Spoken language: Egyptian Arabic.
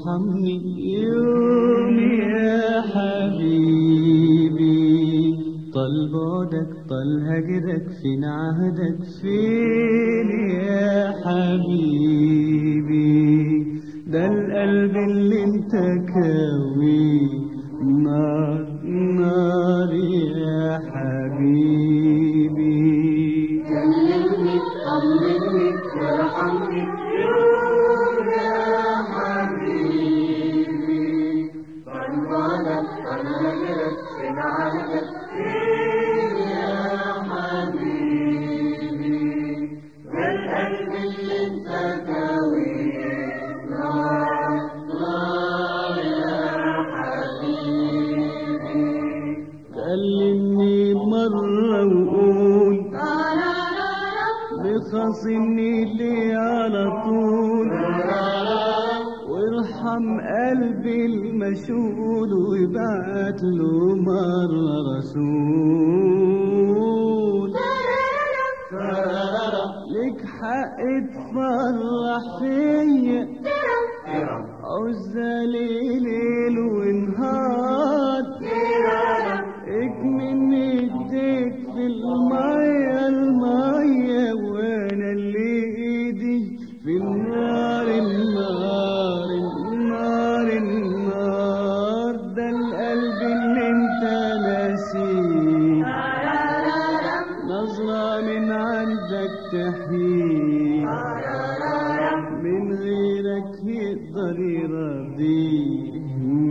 وارحمني يوم يا حبيبي طال بعدك طال هجرك فين عهدك فين يا حبيبي ده القلب اللي انت كاوي نار نار يا حبيبي كلمني طمني وارحمني يوم يا حبيبي طال بعدك طال هجرك فين عهدك فين يا حبيبي ده القلب اللي انت كاويه نار نار يا حبيبي كلمني مرة وقول بخاصمني ليه على طول وارحم قلبي المشغول وابعت له مرة رسول لك حق تفرح فيا عزالي ليل ونهار اكمن ايديك في المية المية وانا اللي ايدي في النار النار النار النار ده القلب اللي انت ناسيه نظرة من عندك تحيي من غيرك يقدر يرضيه